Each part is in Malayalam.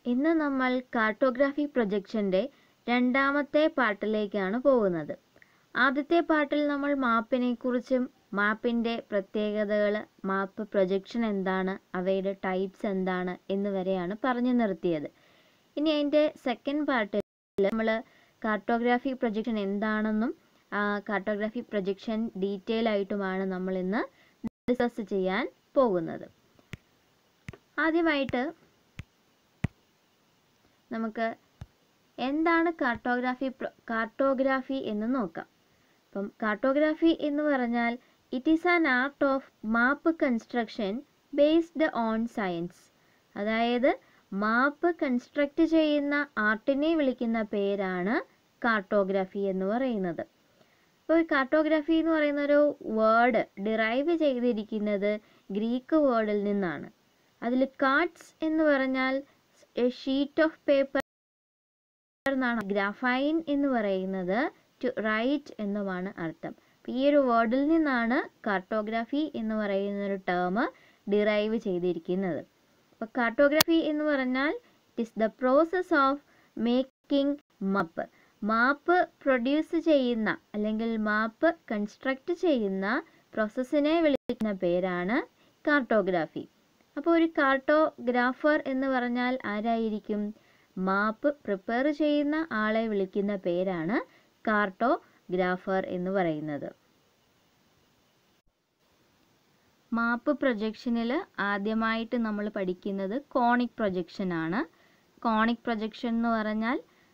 ഇന്ന് നമ്മൾ കാർട്ടോഗ്രാഫി പ്രൊജക്ഷൻ്റെ രണ്ടാമത്തെ പാർട്ടിലേക്കാണ് പോകുന്നത് ആദ്യത്തെ പാർട്ടിൽ നമ്മൾ മാപ്പിനെ കുറിച്ചും മാപ്പിൻ്റെ പ്രത്യേകതകൾ മാപ്പ് പ്രൊജക്ഷൻ എന്താണ് അവയുടെ ടൈപ്സ് എന്താണ് എന്നുവരെയാണ് പറഞ്ഞു നിർത്തിയത് ഇനി അതിൻ്റെ സെക്കൻഡ് പാർട്ടിൽ നമ്മൾ കാർട്ടോഗ്രാഫി പ്രൊജക്ഷൻ എന്താണെന്നും കാർട്ടോഗ്രാഫി പ്രൊജക്ഷൻ ഡീറ്റെയിൽ ആയിട്ടുമാണ് നമ്മൾ ഇന്ന് ഡിസ്കസ് ചെയ്യാൻ പോകുന്നത് ആദ്യമായിട്ട് നമുക്ക് എന്താണ് കാർട്ടോഗ്രാഫി കാർട്ടോഗ്രാഫി എന്ന് നോക്കാം അപ്പം കാർട്ടോഗ്രാഫി എന്ന് പറഞ്ഞാൽ it is an art of map construction based on science അതായത് മാപ്പ് കൺസ്ട്രക്റ്റ് ചെയ്യുന്ന ആർട്ടിനെ വിളിക്കുന്ന പേരാണ് കാർട്ടോഗ്രാഫി എന്ന് പറയുന്നത് അപ്പോൾ കാർട്ടോഗ്രാഫി എന്ന് പറയുന്ന ഒരു വേർഡ് ഡിറൈവ് ചെയ്തിരിക്കുന്നത് ഗ്രീക്ക് വേർഡിൽ നിന്നാണ് അതിൽ കാർഡ്സ് എന്ന് പറഞ്ഞാൽ ഷീറ്റ് ഓഫ് പേപ്പർ എന്നാണ് ഗ്രാഫൈൻ എന്ന് പറയുന്നത് ടു റൈറ്റ് എന്നുമാണ് അർത്ഥം ഈ ഒരു വേർഡിൽ നിന്നാണ് കാർട്ടോഗ്രാഫി എന്ന് പറയുന്ന ഒരു ടേം ഡിറൈവ് ചെയ്തിരിക്കുന്നത് അപ്പോൾ കാർട്ടോഗ്രാഫി എന്ന് പറഞ്ഞാൽ it is the process of making map map produce ചെയ്യുന്ന അല്ലെങ്കിൽ മാപ്പ് കൺസ്ട്രക്റ്റ് ചെയ്യുന്ന പ്രോസസ്സിനെ വിളിക്കുന്ന പേരാണ് കാർട്ടോഗ്രാഫി അപ്പോൾ ഒരു കാർട്ടോഗ്രാഫർ എന്ന് പറഞ്ഞാൽ ആരായിരിക്കും മാപ്പ് പ്രിപ്പയർ ചെയ്യുന്ന ആളെ വിളിക്കുന്ന പേരാണ് കാർട്ടോഗ്രാഫർ എന്ന് പറയുന്നത് മാപ്പ് പ്രൊജക്ഷനിൽ ആദ്യമായിട്ട് നമ്മൾ പഠിക്കുന്നത് കോണിക് പ്രൊജക്ഷൻ ആണ് കോണിക് പ്രൊജക്ഷൻ എന്ന് പറഞ്ഞാൽ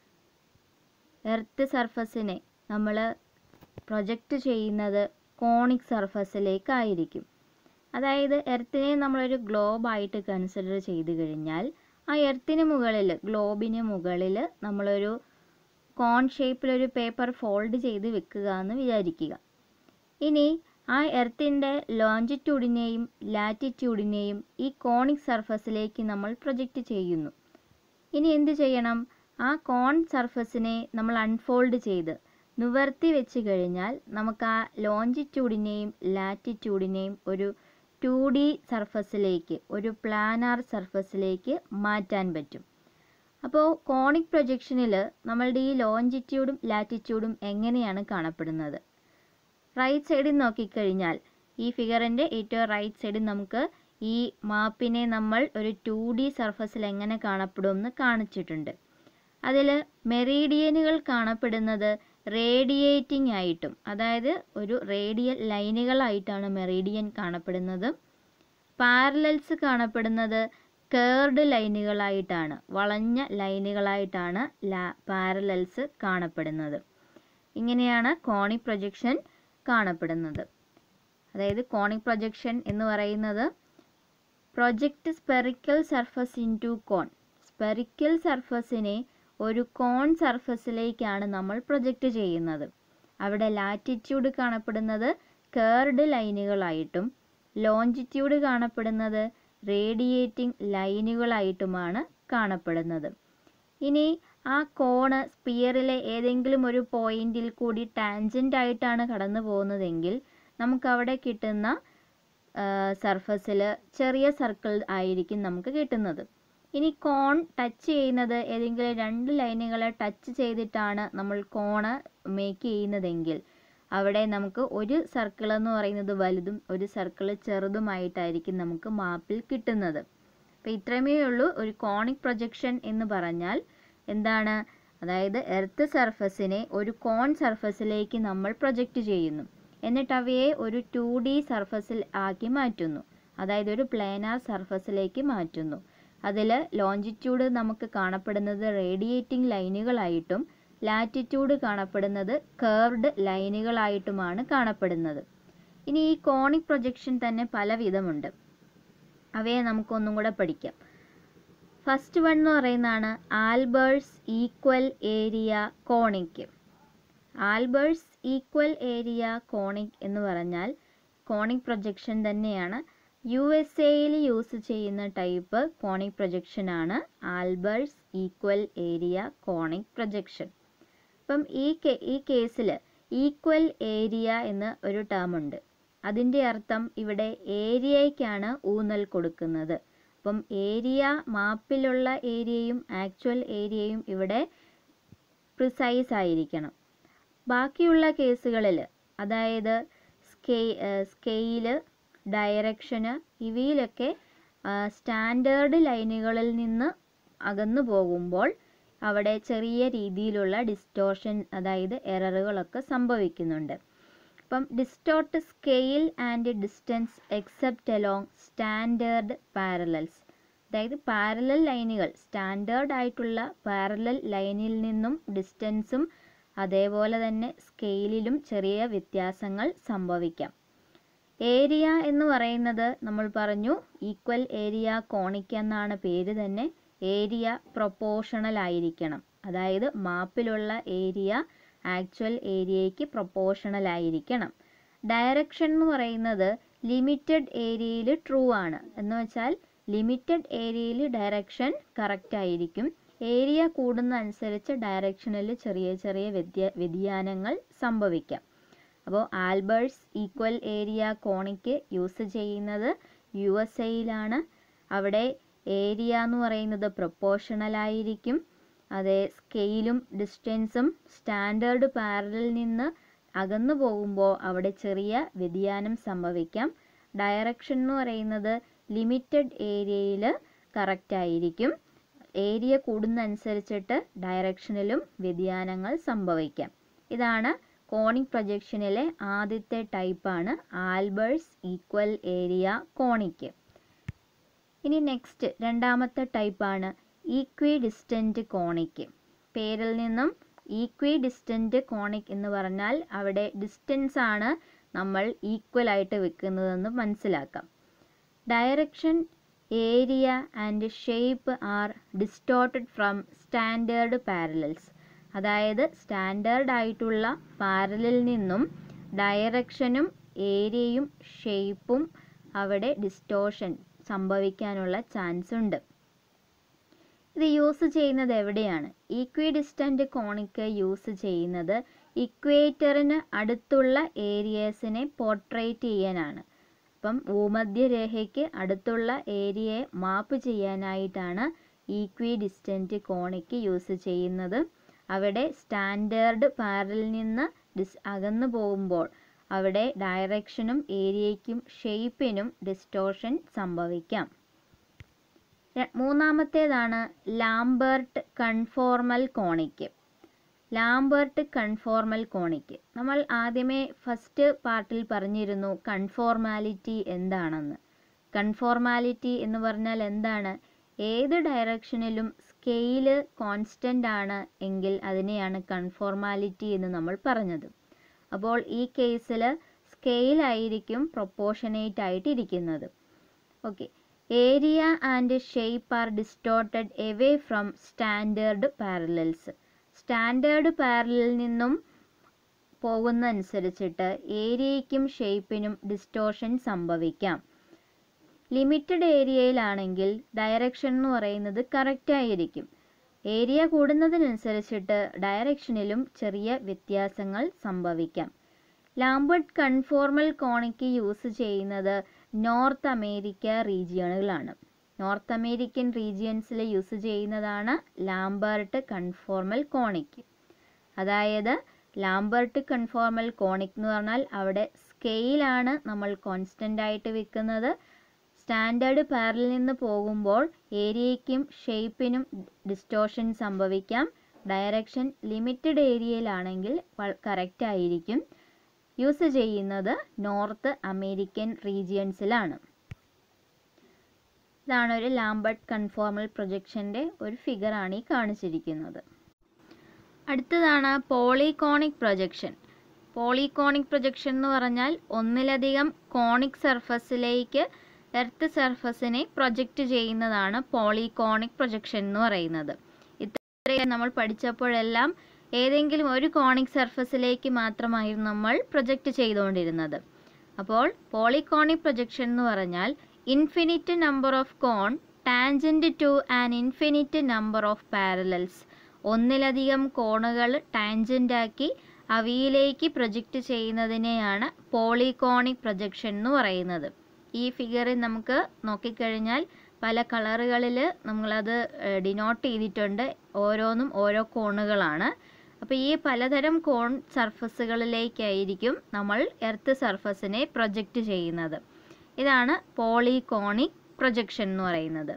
എർത്ത് സർഫസിനെ നമ്മൾ പ്രൊജക്റ്റ് ചെയ്യുന്നത് കോണിക് സർഫസിലേക്കായിരിക്കും അതായത് എർത്തിനെ നമ്മളൊരു ഗ്ലോബായിട്ട് കൺസിഡർ ചെയ്ത് കഴിഞ്ഞാൽ ആ എർത്തിന് മുകളിൽ ഗ്ലോബിന് മുകളിൽ നമ്മളൊരു കോൺ ഷേപ്പിലൊരു പേപ്പർ ഫോൾഡ് ചെയ്ത് വെക്കുക എന്ന് വിചാരിക്കുക ഇനി ആ എർത്തിൻ്റെ ലോഞ്ചിറ്റ്യൂഡിനെയും ലാറ്റിറ്റ്യൂഡിനെയും ഈ കോണിക് സർഫസിലേക്ക് നമ്മൾ പ്രൊജക്റ്റ് ചെയ്യുന്നു ഇനി എന്ത് ചെയ്യണം ആ കോൺ സർഫസിനെ നമ്മൾ അൺഫോൾഡ് ചെയ്ത് നിവർത്തി വെച്ച് കഴിഞ്ഞാൽ നമുക്ക് ആ ലോഞ്ചിറ്റ്യൂഡിനെയും ലാറ്റിറ്റ്യൂഡിനെയും ഒരു ടു ഡി സർഫസിലേക്ക് ഒരു പ്ലാനാർ സർഫസിലേക്ക് മാറ്റാൻ പറ്റും അപ്പോൾ കോണിക് പ്രൊജക്ഷനിൽ നമ്മളുടെ ഈ ലോഞ്ചിറ്റ്യൂഡും ലാറ്റിറ്റ്യൂഡും എങ്ങനെയാണ് കാണപ്പെടുന്നത് റൈറ്റ് സൈഡിൽ നോക്കിക്കഴിഞ്ഞാൽ ഈ ഫിഗറിൻ്റെ ഏറ്റവും റൈറ്റ് സൈഡിൽ നമുക്ക് ഈ മാപ്പിനെ നമ്മൾ ഒരു ടു ഡി സർഫസിൽ എങ്ങനെ കാണപ്പെടുമെന്ന് കാണിച്ചിട്ടുണ്ട് അതിൽ മെറീഡിയനുകൾ കാണപ്പെടുന്നത് റേഡിയേറ്റിംഗ് ആയിട്ടും അതായത് ഒരു റേഡിയൽ ലൈനുകളായിട്ടാണ് മെറീഡിയൻ കാണപ്പെടുന്നത് പാരലൽസ് കാണപ്പെടുന്നത് കേർഡ് ലൈനുകളായിട്ടാണ് വളഞ്ഞ ലൈനുകളായിട്ടാണ് ലാ പാരലൽസ് കാണപ്പെടുന്നത് ഇങ്ങനെയാണ് കോണിക് പ്രൊജക്ഷൻ കാണപ്പെടുന്നത് അതായത് കോണിക് പ്രൊജക്ഷൻ എന്ന് പറയുന്നത് project spherical surface into cone spherical സർഫസിനെ ഒരു കോൺ സർഫസിലേക്കാണ് നമ്മൾ പ്രൊജക്റ്റ് ചെയ്യുന്നത് അവിടെ ലാറ്റിറ്റ്യൂഡ് കാണപ്പെടുന്നത് കേർഡ് ലൈനുകളായിട്ടും ലോഞ്ചിറ്റ്യൂഡ് കാണപ്പെടുന്നത് റേഡിയേറ്റിംഗ് ലൈനുകളായിട്ടുമാണ് കാണപ്പെടുന്നത് ഇനി ആ കോണ് സ്പിയറിലെ ഏതെങ്കിലും ഒരു പോയിന്റിൽ കൂടി ടാൻജൻ്റ് ആയിട്ടാണ് കടന്നു പോകുന്നതെങ്കിൽ നമുക്കവിടെ കിട്ടുന്ന സർഫസിൽ ചെറിയ സർക്കിൾ ആയിരിക്കും നമുക്ക് കിട്ടുന്നത് ഇനി കോൺ ടച്ച് ചെയ്യുന്നത് ഏതെങ്കിലും രണ്ട് ലൈനുകളെ ടച്ച് ചെയ്തിട്ടാണ് നമ്മൾ കോണ് മേക്ക് ചെയ്യുന്നതെങ്കിൽ അവിടെ നമുക്ക് ഒരു സർക്കിൾ എന്ന് പറയുന്നത് വലുതും ഒരു സർക്കിൾ ചെറുതുമായിട്ടായിരിക്കും നമുക്ക് മാപ്പിൽ കിട്ടുന്നത് അപ്പോൾ ഇത്രമേ ഉള്ളൂ ഒരു കോണിക് പ്രൊജക്ഷൻ എന്ന് പറഞ്ഞാൽ എന്താണ് അതായത് എർത്ത് സർഫസിനെ ഒരു കോൺ സർഫസിലേക്ക് നമ്മൾ പ്രൊജക്റ്റ് ചെയ്യുന്നു എന്നിട്ട് അവയെ ഒരു ടു ഡി സർഫസിൽ ആക്കി മാറ്റുന്നു അതായത് ഒരു പ്ലേനാർ സർഫസിലേക്ക് മാറ്റുന്നു അതിൽ ലോഞ്ചിറ്റ്യൂഡ് നമുക്ക് കാണപ്പെടുന്നത് റേഡിയേറ്റിംഗ് ലൈനുകളായിട്ടും ലാറ്റിറ്റ്യൂഡ് കാണപ്പെടുന്നത് കേർവ്ഡ് ലൈനുകളായിട്ടുമാണ് കാണപ്പെടുന്നത് ഇനി ഈ കോണിക് പ്രൊജക്ഷൻ തന്നെ പല വിധമുണ്ട് അവയെ നമുക്കൊന്നും കൂടെ പഠിക്കാം ഫസ്റ്റ് വൺ എന്ന് പറയുന്നതാണ് Albers equal area conic Albers equal area conic എന്ന് പറഞ്ഞാൽ കോണിക് പ്രൊജക്ഷൻ തന്നെയാണ് യു എസ് എയിൽ യൂസ് ചെയ്യുന്ന ടൈപ്പ് കോണിക് പ്രൊജക്ഷൻ ആണ് Albers equal area conic projection അപ്പം ഈ കേ ഈ കേസിൽ ഈക്വൽ ഏരിയ എന്ന് ഒരു ടേം ഉണ്ട് അതിൻ്റെ അർത്ഥം ഇവിടെ ഏരിയയ്ക്കാണ് ഊന്നൽ കൊടുക്കുന്നത് അപ്പം ഏരിയ മാപ്പിലുള്ള ഏരിയയും ആക്ച്വൽ ഏരിയയും ഇവിടെ പ്രിസൈസ് ആയിരിക്കണം ബാക്കിയുള്ള കേസുകളിൽ അതായത് സ്കെ സ്കെയില് ഡയറക്ഷന് ഇവയിലൊക്കെ സ്റ്റാൻഡേർഡ് ലൈനുകളിൽ നിന്ന് അകന്നു പോകുമ്പോൾ അവിടെ ചെറിയ രീതിയിലുള്ള ഡിസ്റ്റോർഷൻ അതായത് എററുകളൊക്കെ സംഭവിക്കുന്നുണ്ട് അപ്പം distort scale and distance except along standard parallels അതായത് പാരലൽ ലൈനുകൾ സ്റ്റാൻഡേർഡ് ആയിട്ടുള്ള പാരലൽ ലൈനിൽ നിന്നും ഡിസ്റ്റൻസും അതേപോലെ തന്നെ സ്കെയിലിലും ചെറിയ വ്യത്യാസങ്ങൾ സംഭവിക്കാം ഏരിയ എന്ന് പറയുന്നത് നമ്മൾ പറഞ്ഞു ഈക്വൽ ഏരിയ കോണിക് എന്നാണ് പേര് തന്നെ ഏരിയ പ്രൊപ്പോർഷണൽ ആയിരിക്കണം അതായത് മാപ്പിലുള്ള ഏരിയ ആക്ച്വൽ ഏരിയയ്ക്ക് പ്രൊപ്പോർഷണൽ ആയിരിക്കണം ഡയറക്ഷൻ എന്ന് പറയുന്നത് ലിമിറ്റഡ് ഏരിയയിൽ ട്രൂ ആണ് എന്ന് വെച്ചാൽ ലിമിറ്റഡ് ഏരിയയിൽ ഡയറക്ഷൻ കറക്റ്റ് ആയിരിക്കും ഏരിയ കൂടുന്ന അനുസരിച്ച് ഡയറക്ഷനിൽ ചെറിയ ചെറിയ വ്യത്യ വ്യതിയാനങ്ങൾ സംഭവിക്കാം അപ്പോൾ Albers equal area conic use ചെയ്യുന്നത് യു എസ് എയിലാണ് അവിടെ ഏരിയ എന്ന് പറയുന്നത് പ്രൊപ്പോർഷണൽ ആയിരിക്കും അതേ സ്കെയിലും ഡിസ്റ്റൻസും സ്റ്റാൻഡേർഡ് പാരലിൽ നിന്ന് അകന്നു പോകുമ്പോൾ അവിടെ ചെറിയ വ്യതിയാനം സംഭവിക്കാം ഡയറക്ഷൻ എന്ന് പറയുന്നത് ലിമിറ്റഡ് ഏരിയയിൽ കറക്റ്റ് ആയിരിക്കും ഏരിയ കൂടുന്നതനുസരിച്ചിട്ട് ഡയറക്ഷനിലും വ്യതിയാനങ്ങൾ സംഭവിക്കാം ഇതാണ് കോണിക് പ്രൊജക്ഷനിലെ ആദ്യത്തെ ടൈപ്പാണ് ആൽബേഴ്സ് ഈക്വൽ ഏരിയ കോണിക്ക് ഇനി നെക്സ്റ്റ് രണ്ടാമത്തെ ടൈപ്പാണ് ഈക്വി ഡിസ്റ്റൻറ്റ് കോണിക്ക് പേരിൽ നിന്നും ഈക്വി ഡിസ്റ്റൻറ്റ് കോണിക് എന്ന് പറഞ്ഞാൽ അവിടെ ഡിസ്റ്റൻസ് ആണ് നമ്മൾ ഈക്വൽ ആയിട്ട് വെക്കുന്നതെന്ന് മനസ്സിലാക്കാം direction area and shape are distorted from standard parallels അതായത് സ്റ്റാൻഡേർഡ് ആയിട്ടുള്ള പാരലിൽ നിന്നും ഡയറക്ഷനും ഏരിയയും ഷേപ്പും അവിടെ ഡിസ്റ്റോഷൻ സംഭവിക്കാനുള്ള ചാൻസ് ഉണ്ട് ഇത് യൂസ് ചെയ്യുന്നത് എവിടെയാണ് ഈക്വി ഡിസ്റ്റൻ്റ് കോണിക്ക് യൂസ് ചെയ്യുന്നത് ഇക്വേറ്ററിന് അടുത്തുള്ള ഏരിയസിനെ പോർട്രേറ്റ് ചെയ്യാനാണ് അപ്പം ഭൂമധ്യരേഖയ്ക്ക് അടുത്തുള്ള ഏരിയയെ മാപ്പ് ചെയ്യാനായിട്ടാണ് ഈക്വി ഡിസ്റ്റൻറ്റ് കോണിക്ക് യൂസ് ചെയ്യുന്നത് അവിടെ സ്റ്റാൻഡേർഡ് പാരലിൽ നിന്ന് ഡിസ് അകന്നു പോകുമ്പോൾ അവിടെ ഡയറക്ഷനും ഏരിയയ്ക്കും ഷേപ്പിനും ഡിസ്റ്റോർഷൻ സംഭവിക്കാം മൂന്നാമത്തേതാണ് Lambert conformal conic Lambert conformal conic നമ്മൾ ആദ്യമേ ഫസ്റ്റ് പാർട്ടിൽ പറഞ്ഞിരുന്നു കൺഫോർമാലിറ്റി എന്താണെന്ന് കൺഫോർമാലിറ്റി എന്ന് പറഞ്ഞാൽ എന്താണ് ഏത് ഡയറക്ഷനിലും സ്കെയില് കോൺസ്റ്റൻ്റ് ആണ് എങ്കിൽ അതിനെയാണ് കൺഫോർമാലിറ്റി എന്ന് നമ്മൾ പറഞ്ഞത് അപ്പോൾ ഈ കേസിൽ സ്കെയിലായിരിക്കും പ്രൊപ്പോർഷനേറ്റ് ആയിട്ട് ഇരിക്കുന്നത് okay area and shape are distorted away from standard parallels standard പാരലിൽ നിന്നും പോകുന്ന അനുസരിച്ചിട്ട് ഏരിയയ്ക്കും ഷേപ്പിനും ഡിസ്റ്റോർഷൻ സംഭവിക്കാം ലിമിറ്റഡ് ഏരിയയിലാണെങ്കിൽ ഡയറക്ഷൻ എന്ന് പറയുന്നത് കറക്റ്റ് ആയിരിക്കും ഏരിയ കൂടുന്നതിനനുസരിച്ചിട്ട് ഡയറക്ഷനിലും ചെറിയ വ്യത്യാസങ്ങൾ സംഭവിക്കാം ലാംബർട്ട് കൺഫോർമൽ കോണിക്ക് യൂസ് ചെയ്യുന്നത് നോർത്ത് അമേരിക്ക റീജിയണുകളാണ് നോർത്ത് അമേരിക്കൻ റീജിയൻസിൽ യൂസ് ചെയ്യുന്നതാണ് ലാംബർട്ട് കൺഫോർമൽ കോണിക്ക് അതായത് ലാംബർട്ട് കൺഫോർമൽ കോണിക് എന്ന് പറഞ്ഞാൽ അവിടെ സ്കെയിലാണ് നമ്മൾ കോൺസ്റ്റൻ്റ് ആയിട്ട് വെക്കുന്നത് സ്റ്റാൻഡേർഡ് പാരലിൽ നിന്ന് പോകുമ്പോൾ ഏരിയയ്ക്കും ഷേപ്പിനും ഡിസ്റ്റോർഷൻ സംഭവിക്കാം ഡയറക്ഷൻ ലിമിറ്റഡ് ഏരിയയിലാണെങ്കിൽ കറക്റ്റ് ആയിരിക്കും യൂസ് ചെയ്യുന്നത് നോർത്ത് അമേരിക്കൻ റീജിയൻസിലാണ് ഇതാണ് ഒരു ലാംബർട്ട് കൺഫോർമൽ പ്രൊജക്ഷൻ്റെ ഒരു ഫിഗറാണ് ഈ കാണിച്ചിരിക്കുന്നത് അടുത്തതാണ് പോളികോണിക് പ്രൊജക്ഷൻ പോളികോണിക് പ്രൊജക്ഷൻ എന്ന് പറഞ്ഞാൽ ഒന്നിലധികം കോണിക് സർഫസിലേക്ക് എർത്ത് സർഫസിനെ പ്രൊജക്റ്റ് ചെയ്യുന്നതാണ് പോളികോണിക് പ്രൊജക്ഷൻ എന്ന് പറയുന്നത് ഇത്രയും നമ്മൾ പഠിച്ചപ്പോഴെല്ലാം ഏതെങ്കിലും ഒരു കോണിക് സർഫസിലേക്ക് മാത്രമായിരുന്നു നമ്മൾ പ്രൊജക്റ്റ് ചെയ്തുകൊണ്ടിരുന്നത് അപ്പോൾ പോളികോണിക് പ്രൊജക്ഷൻ എന്ന് പറഞ്ഞാൽ infinite number of cone tangent to an infinite number of parallels ഒന്നിലധികം കോണുകൾ ടാൻജൻ്റാക്കി അവയിലേക്ക് പ്രൊജക്റ്റ് ചെയ്യുന്നതിനെയാണ് പോളികോണിക് പ്രൊജക്ഷൻ എന്ന് പറയുന്നത് ഈ ഫിഗറിൽ നമുക്ക് നോക്കിക്കഴിഞ്ഞാൽ പല കളറുകളിൽ നമ്മളത് ഡിനോട്ട് ചെയ്തിട്ടുണ്ട് ഓരോന്നും ഓരോ കോണുകളാണ് അപ്പോൾ ഈ പലതരം കോൺ സർഫസുകളിലേക്കായിരിക്കും നമ്മൾ എർത്ത് സർഫസിനെ പ്രൊജക്റ്റ് ചെയ്യുന്നത് ഇതാണ് പോളികോണിക് പ്രൊജക്ഷൻ എന്ന് പറയുന്നത്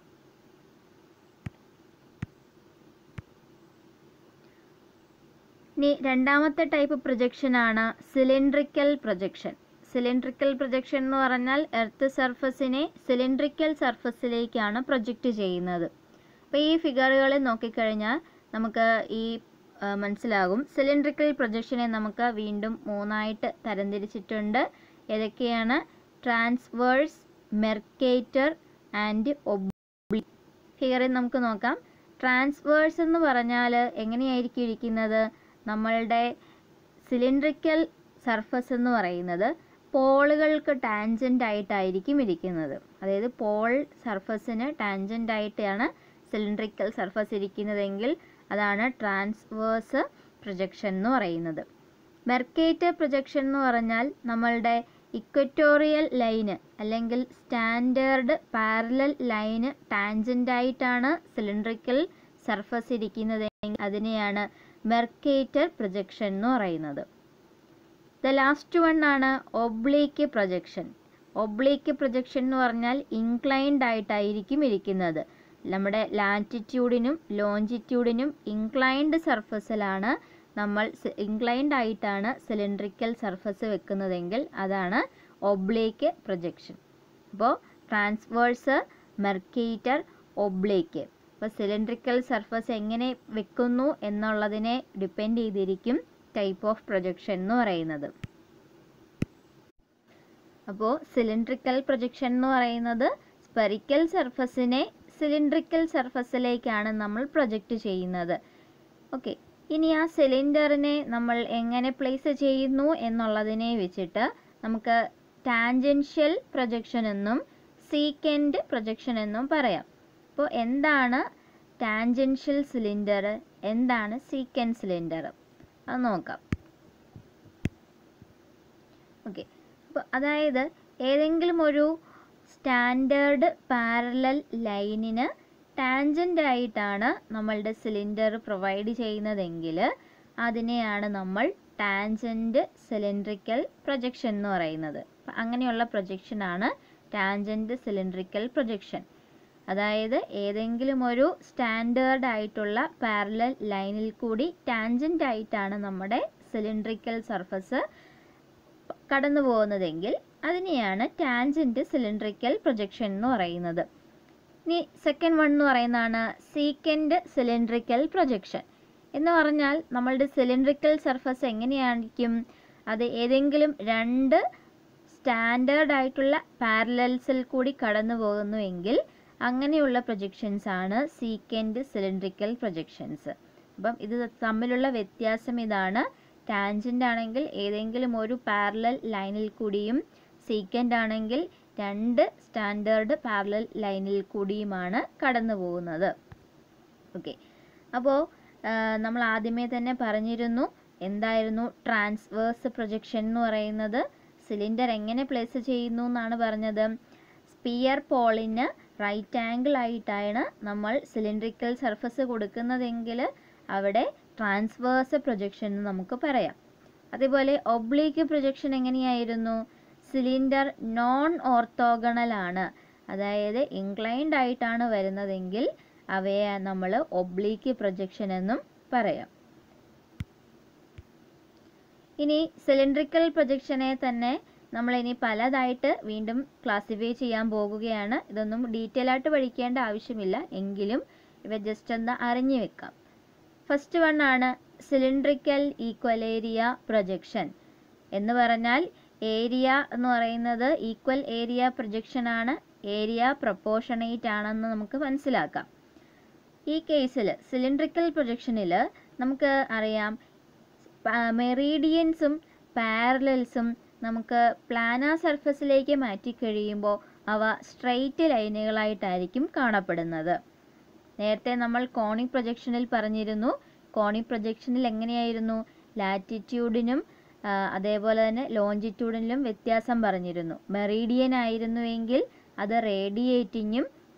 ഇനി രണ്ടാമത്തെ ടൈപ്പ് പ്രൊജക്ഷനാണ് സിലിണ്ട്രിക്കൽ പ്രൊജക്ഷൻ സിലിണ്ട്രിക്കൽ പ്രൊജക്ഷൻ എന്ന് പറഞ്ഞാൽ എർത്ത് സർഫസിനെ സിലിണ്ട്രിക്കൽ സർഫസിലേക്കാണ് പ്രൊജക്റ്റ് ചെയ്യുന്നത് അപ്പോൾ ഈ ഫിഗറുകളിൽ നോക്കിക്കഴിഞ്ഞാൽ നമുക്ക് ഈ ആ, മനസ്സിലാകും സിലിണ്ട്രിക്കൽ പ്രൊജക്ഷനെ നമുക്ക് വീണ്ടും മൂന്നായിട്ട് തരംതിരിച്ചിട്ടുണ്ട് ഏതൊക്കെയാണ് ട്രാൻസ്വേഴ്സ് മെർക്കേറ്റർ ആൻഡ് ഒബ്ലി ഫിഗറിൽ നമുക്ക് നോക്കാം ട്രാൻസ്വേഴ്സ് എന്ന് പറഞ്ഞാൽ എങ്ങനെയായിരിക്കും ഇരിക്കുന്നത് നമ്മളുടെ സിലിണ്ട്രിക്കൽ സർഫസ് എന്ന് പറയുന്നത് പോളുകൾക്ക് ടാൻജൻ്റ് ആയിട്ടായിരിക്കും ഇരിക്കുന്നത് അതായത് പോൾ സർഫസിന് ടാൻജൻ്റ് ആയിട്ടാണ് സിലിണ്ട്രിക്കൽ സർഫസ് ഇരിക്കുന്നതെങ്കിൽ അതാണ് ട്രാൻസ്വേഴ്സ് പ്രൊജക്ഷൻ എന്ന് പറയുന്നത് മെർക്കേറ്റർ പ്രൊജക്ഷൻ എന്ന് പറഞ്ഞാൽ നമ്മളുടെ ഇക്വറ്റോറിയൽ ലൈന് അല്ലെങ്കിൽ സ്റ്റാൻഡേർഡ് പാരലൽ ലൈന് ടാൻജൻ്റ് ആയിട്ടാണ് സിലിണ്ട്രിക്കൽ സർഫസ് ഇരിക്കുന്നതെങ്കിൽ അതിനെയാണ് മെർക്കേറ്റർ പ്രൊജക്ഷൻ എന്ന് പറയുന്നത് ദ ലാസ്റ്റ് വൺ ആണ് ഒബ്ലീക്ക് പ്രൊജക്ഷൻ ഒബ്ലീക്ക് പ്രൊജക്ഷൻ എന്ന് പറഞ്ഞാൽ ഇൻക്ലൈൻഡ് ആയിട്ടായിരിക്കും ഇരിക്കുന്നത് നമ്മുടെ ലാറ്റിറ്റ്യൂഡിനും ലോഞ്ചിറ്റ്യൂഡിനും ഇൻക്ലൈൻഡ് സർഫസിലാണ് നമ്മൾ ഇൻക്ലൈൻഡ് ആയിട്ടാണ് സിലിണ്ട്രിക്കൽ സർഫസ് വെക്കുന്നതെങ്കിൽ അതാണ് ഒബ്ലേക്ക് പ്രൊജക്ഷൻ അപ്പോൾ ട്രാൻസ്വേഴ്സ് മെർക്കേറ്റർ ഒബ്ലേക്ക് അപ്പോൾ സിലിണ്ട്രിക്കൽ സർഫസ് എങ്ങനെ വെക്കുന്നു എന്നുള്ളതിനെ ഡിപ്പെൻഡ് ചെയ്തിരിക്കും ടൈപ്പ് ഓഫ് പ്രൊജക്ഷൻ എന്ന് പറയുന്നത് അപ്പോൾ സിലിണ്ട്രിക്കൽ പ്രൊജക്ഷൻ എന്ന് പറയുന്നത് സ്പെറിക്കൽ സർഫസിനെ സിലിണ്ട്രിക്കൽ സർഫസിലേക്കാണ് നമ്മൾ പ്രൊജക്റ്റ് ചെയ്യുന്നത് ഓക്കെ ഇനി ആ സിലിണ്ടറിനെ നമ്മൾ എങ്ങനെ പ്ലേസ് ചെയ്യുന്നു എന്നുള്ളതിനെ വെച്ചിട്ട് നമുക്ക് ടാൻജൻഷ്യൽ പ്രൊജക്ഷൻ എന്നും സീക്കൻഡ് പ്രൊജക്ഷൻ എന്നും പറയാം അപ്പോൾ എന്താണ് ടാൻജൻഷ്യൽ സിലിണ്ടർ എന്താണ് സീക്കൻഡ് സിലിണ്ടർ അത് നോക്കാം ഓക്കെ അപ്പോൾ അതായത് ഏതെങ്കിലും ഒരു സ്റ്റാൻഡേർഡ് പാരലൽ ലൈനിന് ടാൻജൻ്റ് ആയിട്ടാണ് നമ്മളുടെ സിലിണ്ടർ പ്രൊവൈഡ് ചെയ്യുന്നതെങ്കിൽ അതിനെയാണ് നമ്മൾ ടാൻജൻറ്റ് സിലിണ്ട്രിക്കൽ പ്രൊജക്ഷൻ എന്ന് പറയുന്നത് അപ്പം അങ്ങനെയുള്ള പ്രൊജക്ഷനാണ് ടാൻജൻറ്റ് സിലിണ്ട്രിക്കൽ പ്രൊജക്ഷൻ അതായത് ഏതെങ്കിലും ഒരു സ്റ്റാൻഡേർഡ് ആയിട്ടുള്ള പാരലൽ ലൈനിൽ കൂടി ടാൻജൻ്റ് ആയിട്ടാണ് നമ്മുടെ സിലിണ്ട്രിക്കൽ സർഫസ് കടന്നു പോകുന്നതെങ്കിൽ അതിനെയാണ് ടാൻജൻറ്റ് സിലിണ്ട്രിക്കൽ പ്രൊജക്ഷൻ എന്ന് പറയുന്നത് ഇനി സെക്കൻഡ് വൺ എന്ന് പറയുന്നതാണ് സീക്കൻഡ് സിലിണ്ട്രിക്കൽ പ്രൊജക്ഷൻ എന്ന് പറഞ്ഞാൽ നമ്മളുടെ സിലിണ്ട്രിക്കൽ സർഫസ് എങ്ങനെയായിരിക്കും അത് ഏതെങ്കിലും രണ്ട് സ്റ്റാൻഡേർഡ് ആയിട്ടുള്ള പാരലൽസിൽ കൂടി കടന്നു പോകുന്നുവെങ്കിൽ അങ്ങനെയുള്ള പ്രൊജക്ഷൻസ് ആണ് സീക്കൻഡ് സിലിണ്ട്രിക്കൽ പ്രൊജക്ഷൻസ് അപ്പം ഇത് തമ്മിലുള്ള വ്യത്യാസം ഇതാണ് ടാൻജൻ്റ് ആണെങ്കിൽ ഏതെങ്കിലും ഒരു പാരലൽ ലൈനിൽ കൂടിയും സീക്കൻ്റ് ആണെങ്കിൽ രണ്ട് സ്റ്റാൻഡേർഡ് പാരലൽ ലൈനിൽ കൂടിയുമാണ് കടന്നു പോകുന്നത് ഓക്കെ അപ്പോൾ നമ്മൾ ആദ്യമേ തന്നെ പറഞ്ഞിരുന്നു എന്തായിരുന്നു ട്രാൻസ്വേഴ്സ് പ്രൊജക്ഷൻ എന്ന് പറയുന്നത് സിലിണ്ടർ എങ്ങനെ പ്ലേസ് ചെയ്യുന്നു എന്നാണ് പറഞ്ഞത് സ്പിയർ പോളിന് റൈറ്റ് ആംഗിൾ ആയിട്ടാണ് നമ്മൾ സിലിണ്ട്രിക്കൽ സർഫസ് കൊടുക്കുന്നതെങ്കിൽ അവിടെ ട്രാൻസ്വേഴ്സ് പ്രൊജക്ഷൻ എന്ന് നമുക്ക് പറയാം അതേപോലെ ഒബ്ലീക്ക് പ്രൊജക്ഷൻ എങ്ങനെയായിരുന്നു സിലിണ്ടർ നോൺ ഓർത്തോഗണൽ ആണ് അതായത് ഇൻക്ലൈൻഡ് ആയിട്ടാണ് വരുന്നതെങ്കിൽ അവയെ നമ്മൾ ഒബ്ലീക്ക് പ്രൊജക്ഷൻ എന്നും പറയാം ഇനി സിലിണ്ട്രിക്കൽ പ്രൊജക്ഷനെ തന്നെ നമ്മൾ ഇനി പലതായിട്ട് വീണ്ടും ക്ലാസിഫൈ ചെയ്യാൻ പോകുകയാണ് ഇതൊന്നും ഡീറ്റെയിൽ ആയിട്ട് പഠിക്കേണ്ട ആവശ്യമില്ല എങ്കിലും ഇവ ജസ്റ്റ് ഒന്ന് അറിഞ്ഞു വെക്കാം ഫസ്റ്റ് വൺ ആണ് സിലിണ്ട്രിക്കൽ ഈക്വലേരിയ പ്രൊജക്ഷൻ എന്ന് പറഞ്ഞാൽ ഏരിയ എന്ന് പറയുന്നത് ഈക്വൽ ഏരിയ പ്രൊജക്ഷൻ ആണ് ഏരിയ പ്രപ്പോർഷണേറ്റ് ആണെന്ന് നമുക്ക് മനസ്സിലാക്കാം ഈ കേസിൽ സിലിണ്ട്രിക്കൽ പ്രൊജക്ഷനിൽ നമുക്ക് അറിയാം മെറീഡിയൻസും പാരലൽസും നമുക്ക് പ്ലാനാ സർഫസിലേക്ക് മാറ്റി കഴിയുമ്പോൾ അവ സ്ട്രെയിറ്റ് ലൈനുകളായിട്ടായിരിക്കും കാണപ്പെടുന്നത് നേരത്തെ നമ്മൾ കോണിക് പ്രൊജക്ഷനിൽ പറഞ്ഞിരുന്നു കോണിക് പ്രൊജക്ഷനിൽ എങ്ങനെയായിരുന്നു ലാറ്റിറ്റ്യൂഡിനും അതേപോലെ തന്നെ ലോഞ്ചിറ്റ്യൂഡിലും വ്യത്യാസം പറഞ്ഞിരുന്നു മെറീഡിയൻ ആയിരുന്നുവെങ്കിൽ അത് റേഡിയേറ്റിങ്ങും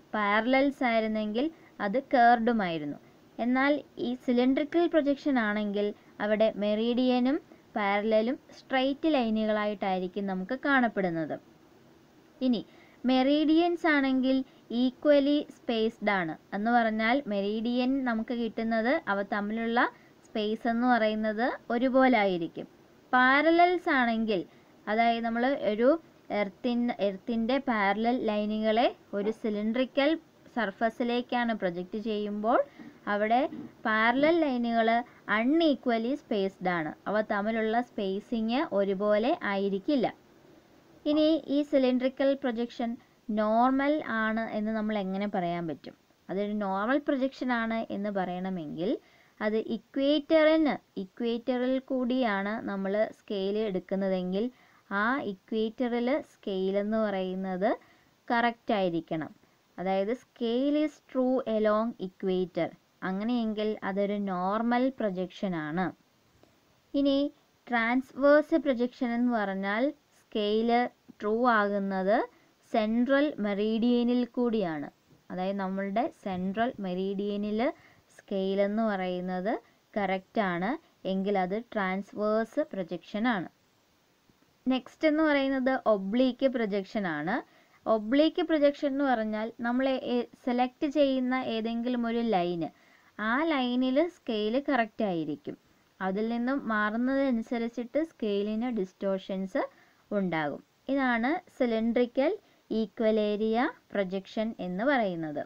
പാരലൽസ് ആയിരുന്നെങ്കിൽ അത് കേർഡുമായിരുന്നു എന്നാൽ ഈ സിലിണ്ടറിക്കൽ പ്രൊജക്ഷൻ ആണെങ്കിൽ അവിടെ മെറീഡിയനും പാരലലും സ്ട്രൈറ്റ് ലൈനുകളായിട്ടായിരിക്കും നമുക്ക് കാണപ്പെടുന്നത് ഇനി മെറീഡിയൻസ് ആണെങ്കിൽ ഈക്വലി സ്പേസ്ഡ് ആണ് എന്ന് പറഞ്ഞാൽ മെറീഡിയൻ നമുക്ക് കിട്ടുന്നത് അവ തമ്മിലുള്ള സ്പേസ് എന്ന് പറയുന്നത് ഒരുപോലെ ആയിരിക്കും പാരലൽസ് ആണെങ്കിൽ അതായത് നമ്മൾ ഒരു എർത്തിൻ എർത്തിൻ്റെ പാരലൽ ലൈനുകളെ ഒരു സിലിണ്ടറിക്കൽ സർഫസിലേക്കാണ് പ്രൊജക്റ്റ് ചെയ്യുമ്പോൾ അവിടെ പാരലൽ ലൈനുകൾ അൺഈക്വലി സ്പേസ്ഡ് ആണ് അവ തമ്മിലുള്ള സ്പേസിങ് ഒരുപോലെ ആയിരിക്കില്ല ഇനി ഈ സിലിണ്ടറിക്കൽ പ്രൊജക്ഷൻ നോർമൽ ആണ് എന്ന് നമ്മൾ എങ്ങനെ പറയാൻ പറ്റും അതൊരു നോർമൽ പ്രൊജക്ഷൻ ആണ് എന്ന് പറയണമെങ്കിൽ അത് ഇക്വേറ്ററിന് ഇക്വേറ്ററിൽ കൂടിയാണ് നമ്മൾ സ്കെയിൽ എടുക്കുന്നതെങ്കിൽ ആ ഇക്വേറ്ററിൽ സ്കെയിൽ എന്ന് പറയുന്നത് കറക്റ്റ് ആയിരിക്കണം അതായത് scale is true along equator അങ്ങനെയെങ്കിൽ അതൊരു നോർമൽ പ്രൊജക്ഷൻ ആണ് ഇനി ട്രാൻസ്വേഴ്സ് പ്രൊജക്ഷൻ എന്ന് പറഞ്ഞാൽ സ്കെയില് ട്രൂ ആകുന്നത് സെൻട്രൽ മെറീഡിയനിൽ കൂടിയാണ് അതായത് നമ്മളുടെ സെൻട്രൽ മെറീഡിയനിൽ സ്കെയിൽ എന്ന് പറയുന്നത് കറക്റ്റ് ആണ് എങ്കിൽ അത് ട്രാൻസ്വേഴ്സ് പ്രൊജക്ഷൻ ആണ് നെക്സ്റ്റ് എന്ന് പറയുന്നത് ഒബ്ലീക്ക് പ്രൊജക്ഷൻ ആണ് ഒബ്ലീക്ക് പ്രൊജക്ഷൻ എന്ന് പറഞ്ഞാൽ നമ്മൾ സെലക്ട് ചെയ്യുന്ന ഏതെങ്കിലും ഒരു ലൈന് ആ ലൈനിൽ സ്കെയില് കറക്റ്റ് ആയിരിക്കും അതിൽ നിന്നും മാറുന്നതനുസരിച്ചിട്ട് സ്കെയിലിന് ഡിസ്റ്റോർഷൻസ് ഉണ്ടാകും ഇതാണ് സിലിണ്ട്രിക്കൽ ഈക്വലേരിയ പ്രൊജക്ഷൻ എന്ന് പറയുന്നത്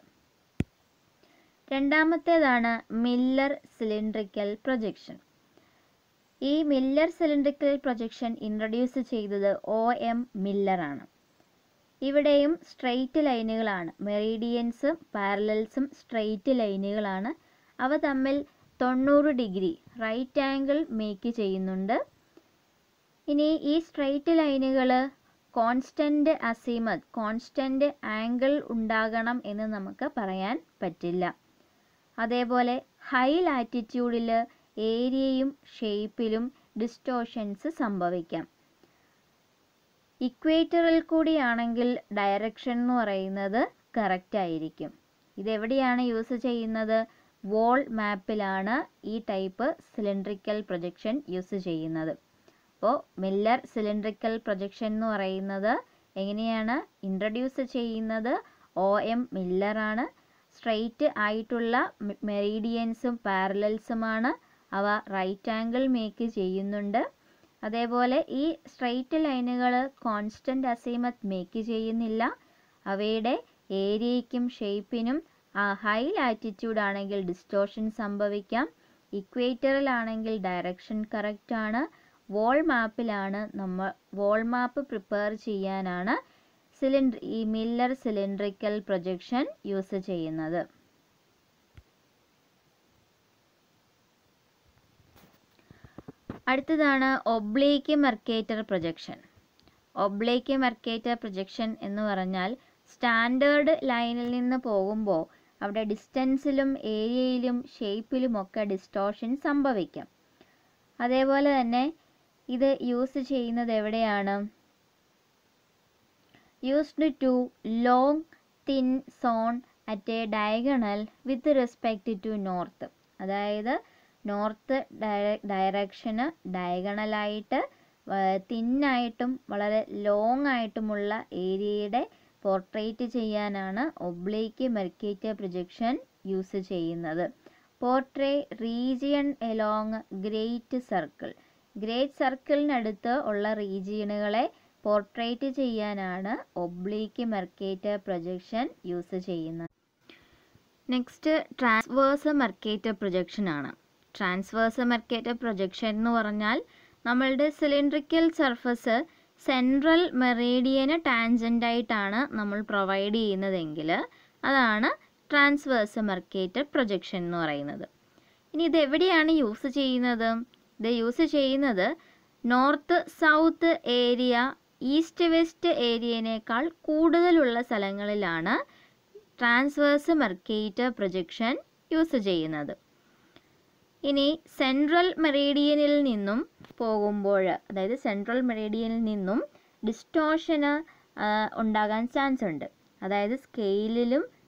രണ്ടാമത്തേതാണ് മില്ലർ സിലിണ്ട്രിക്കൽ പ്രൊജക്ഷൻ ഈ മില്ലർ സിലിണ്ട്രിക്കൽ പ്രൊജക്ഷൻ ഇൻട്രൊഡ്യൂസ് ചെയ്തത് ഒ എം മില്ലറാണ് ഇവിടെയും സ്ട്രെയിറ്റ് ലൈനുകളാണ് മെറീഡിയൻസും പാരലൽസും സ്ട്രെയിറ്റ് ലൈനുകളാണ് അവ തമ്മിൽ തൊണ്ണൂറ് ഡിഗ്രി റൈറ്റ് ആംഗിൾ മേക്ക് ചെയ്യുന്നുണ്ട് ഇനി ഈ സ്ട്രെയിറ്റ് ലൈനുകൾ കോൺസ്റ്റൻ്റ് അസീമത് കോൺസ്റ്റൻ്റ് ആംഗിൾ ഉണ്ടാകണം എന്ന് നമുക്ക് പറയാൻ പറ്റില്ല അതേപോലെ ഹൈ ലാറ്റിറ്റ്യൂഡിൽ ഏരിയയും ഷേപ്പിലും ഡിസ്റ്റോഷൻസ് സംഭവിക്കാം ഇക്വേറ്ററിൽ കൂടിയാണെങ്കിൽ ഡയറക്ഷൻ എന്ന് പറയുന്നത് കറക്റ്റ് ആയിരിക്കും ഇതെവിടെയാണ് യൂസ് ചെയ്യുന്നത് വോൾ മാപ്പിലാണ് ഈ ടൈപ്പ് സിലിണ്ട്രിക്കൽ പ്രൊജക്ഷൻ യൂസ് ചെയ്യുന്നത് അപ്പോൾ മില്ലർ സിലിണ്ട്രിക്കൽ പ്രൊജക്ഷൻ എന്ന് പറയുന്നത് എങ്ങനെയാണ് ഇൻട്രൊഡ്യൂസ് ചെയ്യുന്നത് ഒ എം മില്ലറാണ് സ്ട്രെയിറ്റ് ആയിട്ടുള്ള മെറീഡിയൻസും പാരലൽസുമാണ് അവ റൈറ്റ് ആംഗിൾ മേക്ക് ചെയ്യുന്നുണ്ട് അതേപോലെ ഈ സ്ട്രെയിറ്റ് ലൈനുകൾ കോൺസ്റ്റൻ്റ് അസീമത്ത് മേക്ക് ചെയ്യുന്നില്ല അവയുടെ ഏരിയയ്ക്കും ഷേപ്പിനും ഹൈ ലാറ്റിറ്റ്യൂഡ് ആണെങ്കിൽ ഡിസ്റ്റോർഷൻ സംഭവിക്കാം ഇക്വേറ്ററിലാണെങ്കിൽ ഡയറക്ഷൻ കറക്റ്റ് ആണ് വോൾ മാപ്പിലാണ് നമ്മൾ വോൾ മാപ്പ് പ്രിപ്പയർ ചെയ്യാനാണ് സിലിണ്ടർ ഈ മില്ലർ സിലിണ്ട്രിക്കൽ പ്രൊജക്ഷൻ യൂസ് ചെയ്യുന്നത് അടുത്തതാണ് oblique Mercator projection oblique Mercator projection എന്ന് പറഞ്ഞാൽ സ്റ്റാൻഡേർഡ് ലൈനിൽ നിന്ന് പോകുമ്പോൾ അവിടെ ഡിസ്റ്റൻസിലും ഏരിയയിലും ഷേപ്പിലും ഒക്കെ ഡിസ്റ്റോർഷൻ സംഭവിക്കാം അതേപോലെ തന്നെ ഇത് യൂസ് ചെയ്യുന്നത് എവിടെയാണ് used to long thin zone at a diagonal with respect to north അതായത് നോർത്ത് ഡയറക്ഷന് ഡയഗണലായിട്ട് തിന്നായിട്ടും വളരെ ലോങ് ആയിട്ടുമുള്ള ഏരിയയുടെ പോർട്രേറ്റ് ചെയ്യാനാണ് ഒബ്ലേക്ക് മെർക്കേറ്റർ പ്രൊജക്ഷൻ യൂസ് ചെയ്യുന്നത് portray region along great circle great സർക്കിളിനടുത്ത് ഉള്ള റീജിയണുകളെ പോർട്രേറ്റ് ചെയ്യാനാണ് ഒബ്ലീക്ക് മെർക്കേറ്റർ പ്രൊജക്ഷൻ യൂസ് ചെയ്യുന്നത് നെക്സ്റ്റ് ട്രാൻസ്വേഴ്സ് മെർക്കേറ്റർ പ്രൊജക്ഷൻ ആണ് ട്രാൻസ്വേഴ്സ് മെർക്കേറ്റർ പ്രൊജക്ഷൻ എന്ന് പറഞ്ഞാൽ നമ്മളുടെ സിലിണ്ട്രിക്കൽ സർഫസ് സെൻട്രൽ മെറീഡിയന് ടാൻജൻ്റ് ആയിട്ടാണ് നമ്മൾ പ്രൊവൈഡ് ചെയ്യുന്നതെങ്കിൽ അതാണ് ട്രാൻസ്വേഴ്സ് മെർക്കേറ്റർ പ്രൊജക്ഷൻ എന്ന് പറയുന്നത് ഇനി ഇത് എവിടെയാണ് യൂസ് ചെയ്യുന്നത് ഇത് യൂസ് ചെയ്യുന്നത് north south area east west ഏരിയനേക്കാൾ കൂടുതലുള്ള സ്ഥലങ്ങളിലാണ് ട്രാൻസ്വേഴ്സ് മെർക്കേറ്റർ പ്രൊജക്ഷൻ യൂസ് ചെയ്യുന്നത് ഇനി സെൻട്രൽ മെറീഡിയനിൽ നിന്നും പോകുമ്പോൾ അതായത് സെൻട്രൽ മെറീഡിയനിൽ നിന്നും ഡിസ്റ്റോഷന് ഉണ്ടാകാൻ ചാൻസ് ഉണ്ട് അതായത് സ്കെയിലിലും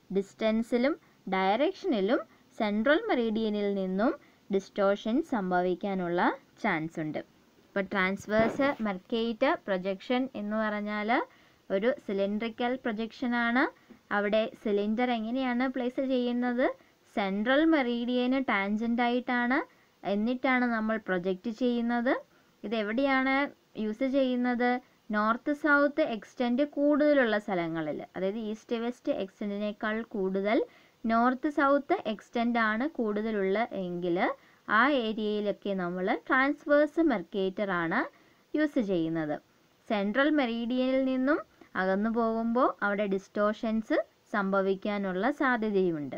ഡിസ്റ്റൻസിലും ഡയറക്ഷനിലും സെൻട്രൽ മെറീഡിയനിൽ നിന്നും ഡിസ്റ്റോഷൻ സംഭവിക്കാനുള്ള ചാൻസ് ഉണ്ട് ഇപ്പോൾ ട്രാൻസ്വേഴ്സ് മെർക്കേറ്റ് പ്രൊജക്ഷൻ എന്ന് പറഞ്ഞാൽ ഒരു സിലിണ്ട്രിക്കൽ പ്രൊജക്ഷനാണ് അവിടെ സിലിണ്ടർ എങ്ങനെയാണ് പ്ലേസ് ചെയ്യുന്നത് സെൻട്രൽ മെറീഡിയന് ടാൻജൻ്റ് ആയിട്ടാണ് എന്നിട്ടാണ് നമ്മൾ പ്രൊജക്റ്റ് ചെയ്യുന്നത് ഇത് എവിടെയാണ് യൂസ് ചെയ്യുന്നത് നോർത്ത് സൗത്ത് എക്സ്റ്റെൻഡ് കൂടുതലുള്ള സ്ഥലങ്ങളിൽ അതായത് ഈസ്റ്റ് വെസ്റ്റ് എക്സ്റ്റെൻഡിനേക്കാൾ കൂടുതൽ നോർത്ത് സൗത്ത് എക്സ്റ്റെൻഡ് ആണ് കൂടുതലുള്ള എങ്കിൽ ആ ഏരിയയിലൊക്കെ നമ്മൾ ട്രാൻസ്വേഴ്സ് മെർക്കേറ്റർ ആണ് യൂസ് ചെയ്യുന്നത് സെൻട്രൽ മെറീഡിയനിൽ നിന്നും അകന്നു പോകുമ്പോൾ അവിടെ ഡിസ്റ്റോഷൻസ് സംഭവിക്കാനുള്ള സാധ്യതയുമുണ്ട്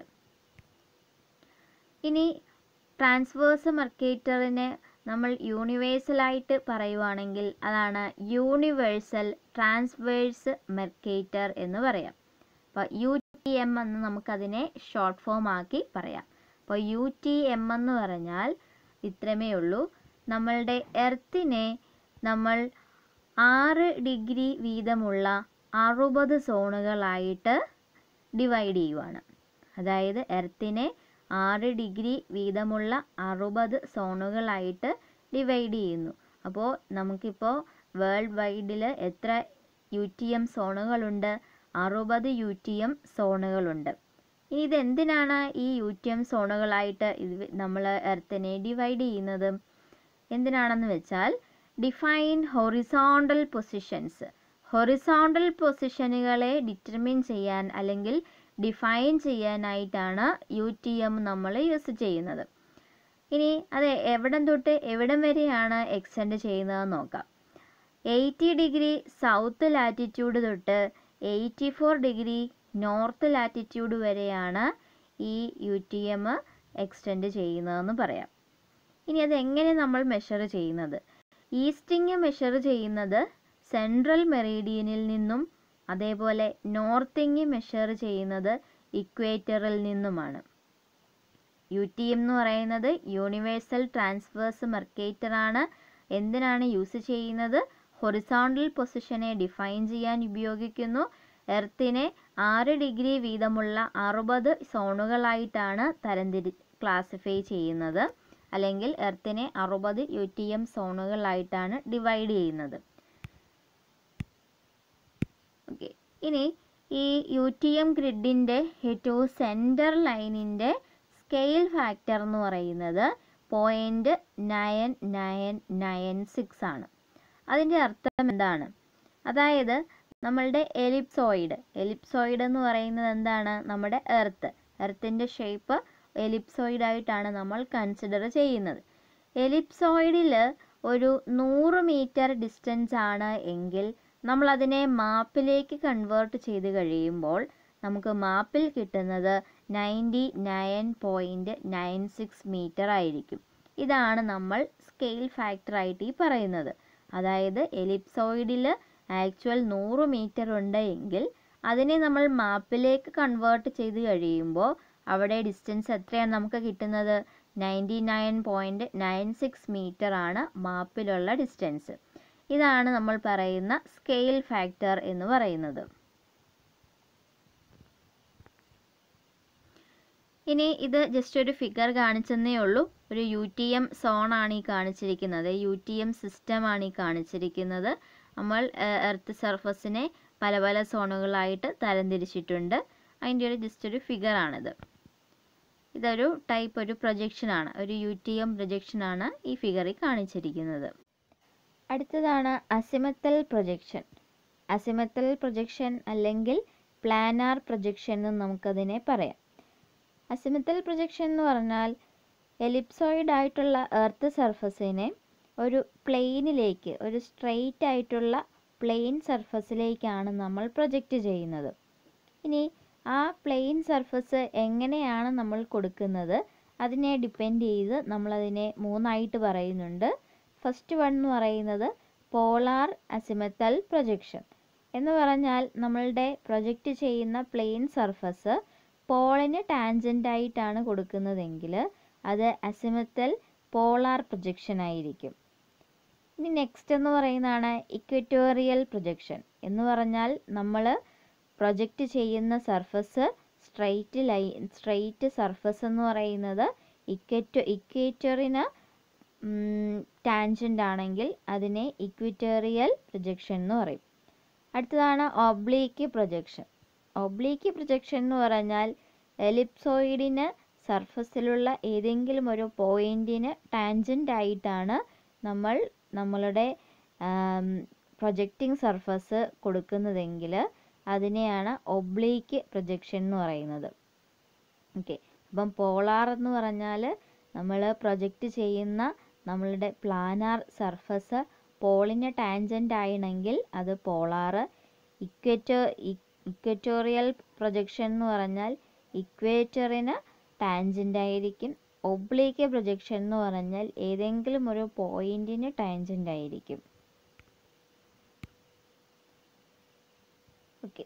ഇനി ട്രാൻസ്വേഴ്സ് മെർക്കേറ്ററിനെ നമ്മൾ യൂണിവേഴ്സലായിട്ട് പറയുവാണെങ്കിൽ അതാണ് യൂണിവേഴ്സൽ ട്രാൻസ്വേഴ്സ് മെർക്കേറ്റർ എന്ന് പറയാം അപ്പോൾ യു ടി എം എന്ന് നമുക്കതിനെ ഷോർട്ട് ഫോം ആക്കി പറയാം അപ്പോൾ യു ടി എം എന്ന് പറഞ്ഞാൽ ഇത്രമേ ഉള്ളൂ നമ്മളുടെ എർത്തിനെ നമ്മൾ ആറ് ഡിഗ്രി വീതമുള്ള അറുപത് സോണുകളായിട്ട് ഡിവൈഡ് ചെയ്യുവാണ് അതായത് എർത്തിനെ ആറ് ഡിഗ്രി വീതമുള്ള അറുപത് സോണുകളായിട്ട് ഡിവൈഡ് ചെയ്യുന്നു അപ്പോൾ നമുക്കിപ്പോൾ വേൾഡ് വൈഡിൽ എത്ര യു ടി എം സോണുകളുണ്ട് അറുപത് യു ടി എം സോണുകളുണ്ട് ഇനി ഇതെന്തിനാണ് ഈ യു ടി എം സോണുകളായിട്ട് ഇത് നമ്മൾ എർത്തിനെ ഡിവൈഡ് ചെയ്യുന്നത് എന്തിനാണെന്ന് വെച്ചാൽ ഡിഫൈൻ ഹൊറിസോണ്ടൽ പൊസിഷൻസ് ഹൊറിസോണ്ടൽ പൊസിഷനുകളെ ഡിറ്റർമിൻ ചെയ്യാൻ അല്ലെങ്കിൽ ഡിഫൈൻ ചെയ്യാനായിട്ടാണ് യു ടി എം നമ്മൾ യൂസ് ചെയ്യുന്നത് ഇനി അത് എവിടം തൊട്ട് എവിടം വരെയാണ് എക്സ്റ്റെൻഡ് ചെയ്യുന്നതെന്ന് നോക്കാം എയ്റ്റി ഡിഗ്രി സൗത്ത് ലാറ്റിറ്റ്യൂഡ് തൊട്ട് eighty four degree north latitude വരെയാണ് ഈ യു ടി എം എക്സ്റ്റെൻഡ് ചെയ്യുന്നതെന്ന് പറയാം ഇനി അത് എങ്ങനെ നമ്മൾ മെഷർ ചെയ്യുന്നത് ഈസ്റ്റിങ് മെഷർ ചെയ്യുന്നത് സെൻട്രൽ മെറീഡിയനിൽ നിന്നും അതേപോലെ നോർത്തിങ് മെഷർ ചെയ്യുന്നത് ഇക്വേറ്ററിൽ നിന്നുമാണ് യു ടി എം എന്ന് പറയുന്നത് യൂണിവേഴ്സൽ ട്രാൻസ്വേഴ്സ് മെർക്കേറ്റർ ആണ് എന്തിനാണ് യൂസ് ചെയ്യുന്നത് ഹൊറിസോണ്ടൽ പൊസിഷനെ ഡിഫൈൻ ചെയ്യാൻ ഉപയോഗിക്കുന്നു എർത്തിനെ ആറ് ഡിഗ്രി വീതമുള്ള അറുപത് സോണുകളായിട്ടാണ് തരംതിരി ക്ലാസിഫൈ ചെയ്യുന്നത് അല്ലെങ്കിൽ എർത്തിനെ അറുപത് യു ടി എം സോണുകളായിട്ടാണ് ഡിവൈഡ് ചെയ്യുന്നത് ഓക്കെ ഇനി ഈ യു ടി എം ഗ്രിഡിൻ്റെ ഏറ്റവും സെൻറ്റർ ലൈനിൻ്റെ സ്കെയിൽ ഫാക്ടർ എന്ന് പറയുന്നത് point nine nine nine six ആണ് അതിൻ്റെ അർത്ഥം എന്താണ് അതായത് നമ്മളുടെ എലിപ്സോയിഡ് എലിപ്സോയിഡ് എന്ന് പറയുന്നത് എന്താണ് നമ്മുടെ എർത്ത് എർത്തിൻ്റെ ഷേപ്പ് എലിപ്സോയിഡ് ആയിട്ടാണ് നമ്മൾ കൺസിഡർ ചെയ്യുന്നത് എലിപ്സോയിഡിൽ ഒരു നൂറ് മീറ്റർ ഡിസ്റ്റൻസ് ആണ് എങ്കിൽ നമ്മൾ അതിനെ മാപ്പിലേക്ക് കൺവേർട്ട് ചെയ്ത് കഴിയുമ്പോൾ നമുക്ക് മാപ്പിൽ കിട്ടുന്നത് ninety nine point nine six metre ആയിരിക്കും ഇതാണ് നമ്മൾ സ്കെയിൽ ഫാക്ടറായിട്ട് ഈ പറയുന്നത് അതായത് എലിപ്സോയിഡിൽ ആക്ച്വൽ നൂറ് മീറ്റർ ഉണ്ട് എങ്കിൽ അതിനെ നമ്മൾ മാപ്പിലേക്ക് കൺവേർട്ട് ചെയ്ത് കഴിയുമ്പോൾ അവിടെ ഡിസ്റ്റൻസ് എത്രയാണ് നമുക്ക് കിട്ടുന്നത് ninety nine point nine six metre ആണ് മാപ്പിലുള്ള ഡിസ്റ്റൻസ് ഇതാണ് നമ്മൾ പറയുന്ന സ്കെയിൽ ഫാക്ടർ എന്ന് പറയുന്നത് ഇനി ഇത് ജസ്റ്റ് ഒരു ഫിഗർ കാണിച്ചെന്നേ ഉള്ളൂ ഒരു യു ടി എം സോണാണ് ഈ കാണിച്ചിരിക്കുന്നത് യു ടി എം സിസ്റ്റമാണ് ഈ കാണിച്ചിരിക്കുന്നത് നമ്മൾ എർത്ത് സർഫസിനെ പല പല സോണുകളായിട്ട് തരംതിരിച്ചിട്ടുണ്ട് അതിൻ്റെ ഒരു ജസ്റ്റ് ഒരു ഫിഗറാണിത് ഇതൊരു ടൈപ്പ് ഒരു പ്രൊജക്ഷനാണ് ഒരു യു ടി എം പ്രൊജക്ഷനാണ് ഈ ഫിഗറിൽ കാണിച്ചിരിക്കുന്നത് അടുത്തതാണ് അസിമത്തൽ പ്രൊജക്ഷൻ അസിമത്തൽ പ്രൊജക്ഷൻ അല്ലെങ്കിൽ പ്ലാനാർ പ്രൊജക്ഷൻ എന്ന് നമുക്കതിനെ പറയാം അസിമത്തൽ പ്രൊജക്ഷൻ എന്ന് പറഞ്ഞാൽ എലിപ്സോയിഡ് ആയിട്ടുള്ള എർത്ത് സർഫസിനെ ഒരു പ്ലെയിനിലേക്ക് ഒരു സ്ട്രെയിറ്റ് ആയിട്ടുള്ള പ്ലെയിൻ സർഫസിലേക്കാണ് നമ്മൾ പ്രൊജക്റ്റ് ചെയ്യുന്നത് ഇനി ആ പ്ലെയിൻ സർഫസ് എങ്ങനെയാണ് നമ്മൾ കൊടുക്കുന്നത് അതിനെ ഡിപ്പെൻഡ് ചെയ്ത് നമ്മളതിനെ മൂന്നായിട്ട് പറയുന്നുണ്ട് ഫസ്റ്റ് വൺ എന്ന് പറയുന്നത് പോളാർ അസിമത്തൽ പ്രൊജക്ഷൻ എന്ന് പറഞ്ഞാൽ നമ്മളുടെ പ്രൊജക്റ്റ് ചെയ്യുന്ന പ്ലെയിൻ സർഫസ് പോളിന് ടാൻജൻ്റ് ആയിട്ടാണ് കൊടുക്കുന്നതെങ്കിൽ അത് അസിമത്തൽ പോളാർ പ്രൊജക്ഷൻ ആയിരിക്കും ഇനി നെക്സ്റ്റ് എന്ന് പറയുന്നതാണ് ഇക്വറ്റോറിയൽ പ്രൊജക്ഷൻ എന്ന് പറഞ്ഞാൽ നമ്മൾ പ്രൊജക്റ്റ് ചെയ്യുന്ന surface straight line straight surface എന്ന് പറയുന്നത് ഇക്വറ്റോ ഇക്വേറ്ററിന് ടാൻജൻ്റ് ആണെങ്കിൽ അതിനെ ഇക്വിറ്റോറിയൽ പ്രൊജക്ഷൻ എന്ന് പറയും അടുത്തതാണ് ഒബ്ലീക്ക് പ്രൊജക്ഷൻ ഒബ്ലീക്ക് പ്രൊജക്ഷൻ എന്ന് പറഞ്ഞാൽ എലിപ്സോയിഡിന് സർഫസിലുള്ള ഏതെങ്കിലും ഒരു പോയിന്റിന് ടാൻജൻ്റ് ആയിട്ടാണ് നമ്മൾ നമ്മളുടെ പ്രൊജക്റ്റിംഗ് സർഫസ് കൊടുക്കുന്നതെങ്കിൽ അതിനെയാണ് ഒബ്ലീക്ക് പ്രൊജക്ഷൻ എന്ന് പറയുന്നത് ഓക്കെ അപ്പം പോളാർ എന്ന് പറഞ്ഞാൽ നമ്മൾ പ്രൊജക്റ്റ് ചെയ്യുന്ന നമ്മളുടെ പ്ലാനാർ സർഫസ് പോളിന് ടാൻജൻ്റ് ആയിണെങ്കിൽ അത് പോളാറ് ഇക്വേറ്റോ ഇക്വറ്റോറിയൽ പ്രൊജക്ഷൻ എന്ന് പറഞ്ഞാൽ ഇക്വേറ്ററിന് ടാൻജൻ്റ് ആയിരിക്കും ഒബ്ലീക്ക് പ്രൊജക്ഷൻ എന്ന് പറഞ്ഞാൽ ഏതെങ്കിലും ഒരു പോയിന്റിന് ടാൻജൻ്റ് ആയിരിക്കും ഓക്കെ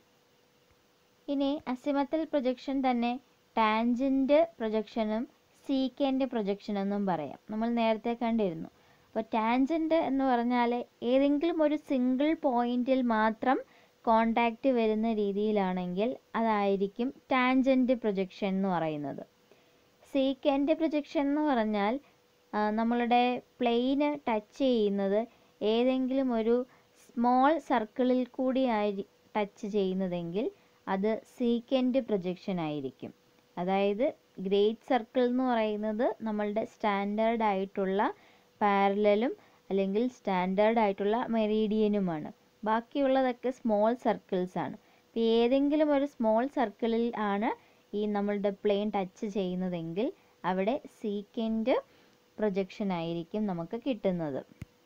ഇനി അസിമത്തൽ പ്രൊജക്ഷൻ തന്നെ ടാൻജൻ്റ് പ്രൊജക്ഷനും സീക്കൻ്റ് പ്രൊജക്ഷൻ എന്നും പറയാം നമ്മൾ നേരത്തെ കണ്ടിരുന്നു അപ്പോൾ ടാൻജൻ്റ് എന്ന് പറഞ്ഞാൽ ഏതെങ്കിലും ഒരു സിംഗിൾ പോയിന്റിൽ മാത്രം കോണ്ടാക്റ്റ് വരുന്ന രീതിയിലാണെങ്കിൽ അതായിരിക്കും ടാൻജൻ്റ് പ്രൊജക്ഷൻ എന്ന് പറയുന്നത് സീക്കൻ്റ് പ്രൊജക്ഷൻ എന്ന് പറഞ്ഞാൽ ആ, നമ്മളുടെ പ്ലെയിന് ടച്ച് ചെയ്യുന്നത് ഏതെങ്കിലും ഒരു സ്മോൾ സർക്കിളിൽ കൂടി ആയി ടച്ച് ചെയ്യുന്നതെങ്കിൽ അത് സീക്കൻ്റ് പ്രൊജക്ഷൻ ആയിരിക്കും അതായത് ഗ്രേറ്റ് സർക്കിൾ എന്ന് പറയുന്നത് നമ്മളുടെ സ്റ്റാൻഡേർഡ് ആയിട്ടുള്ള പാരലലും അല്ലെങ്കിൽ സ്റ്റാൻഡേർഡ് ആയിട്ടുള്ള മെറീഡിയനുമാണ് ബാക്കിയുള്ളതൊക്കെ സ്മോൾ സർക്കിൾസ് ആണ് അപ്പോൾ ഏതെങ്കിലും ഒരു സ്മോൾ സർക്കിളിൽ ആണ് ഈ നമ്മളുടെ പ്ലെയിൻ ടച്ച് ചെയ്യുന്നതെങ്കിൽ അവിടെ സീക്കൻ്റ് പ്രൊജക്ഷൻ ആയിരിക്കും നമുക്ക് കിട്ടുന്നത്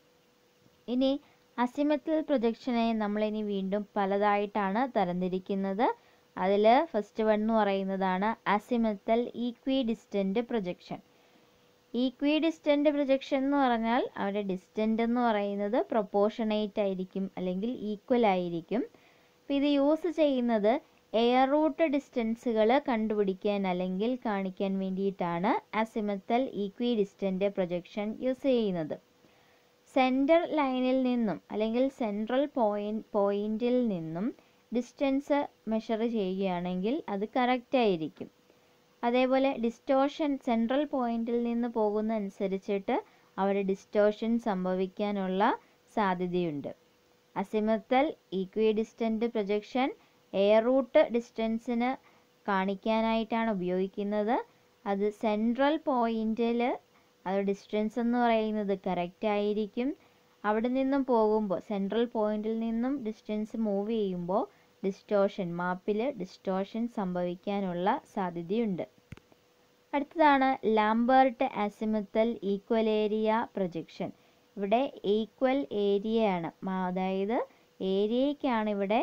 ഇനി അസിമെട്രൽ പ്രൊജക്ഷനെ നമ്മളിനി വീണ്ടും പലതായിട്ടാണ് തരംതിരിക്കുന്നത് അതിൽ ഫസ്റ്റ് വൺ എന്ന് പറയുന്നതാണ് azimuthal equidistant projection equidistant projection എന്ന് പറഞ്ഞാൽ അവിടെ ഡിസ്റ്റൻ്റ് എന്ന് പറയുന്നത് പ്രൊപ്പോർഷണേറ്റ് ആയിരിക്കും അല്ലെങ്കിൽ ഈക്വൽ ആയിരിക്കും അപ്പോൾ ഇത് യൂസ് ചെയ്യുന്നത് എയർ റൂട്ട് ഡിസ്റ്റൻസുകൾ കണ്ടുപിടിക്കാൻ അല്ലെങ്കിൽ കാണിക്കാൻ വേണ്ടിയിട്ടാണ് azimuthal equidistant projection use ചെയ്യുന്നത് സെൻറ്റർ ലൈനിൽ നിന്നും അല്ലെങ്കിൽ സെൻട്രൽ പോയിന്റ് പോയിന്റിൽ നിന്നും ഡിസ്റ്റൻസ് മെഷർ ചെയ്യുകയാണെങ്കിൽ അത് കറക്റ്റ് ആയിരിക്കും അതേപോലെ ഡിസ്റ്റോഷൻ സെൻട്രൽ പോയിന്റിൽ നിന്ന് പോകുന്ന അനുസരിച്ചിട്ട് അവിടെ ഡിസ്റ്റോഷൻ സംഭവിക്കാനുള്ള സാധ്യതയുണ്ട് azimuthal equidistant projection air route ഡിസ്റ്റൻസിന് കാണിക്കാനായിട്ടാണ് ഉപയോഗിക്കുന്നത് അത് സെൻട്രൽ പോയിന്റിൽ അത് ഡിസ്റ്റൻസ് എന്ന് പറയുന്നത് കറക്റ്റ് ആയിരിക്കും അവിടെ നിന്നും പോകുമ്പോൾ സെൻട്രൽ പോയിന്റിൽ നിന്നും ഡിസ്റ്റൻസ് മൂവ് ചെയ്യുമ്പോൾ ഡിസ്റ്റോഷൻ മാപ്പിൽ ഡിസ്റ്റോഷൻ സംഭവിക്കാനുള്ള സാധ്യതയുണ്ട് അടുത്തതാണ് Lambert azimuthal equal area projection ഇവിടെ ഈക്വൽ ഏരിയയാണ് അതായത് ഏരിയയ്ക്കാണ് ഇവിടെ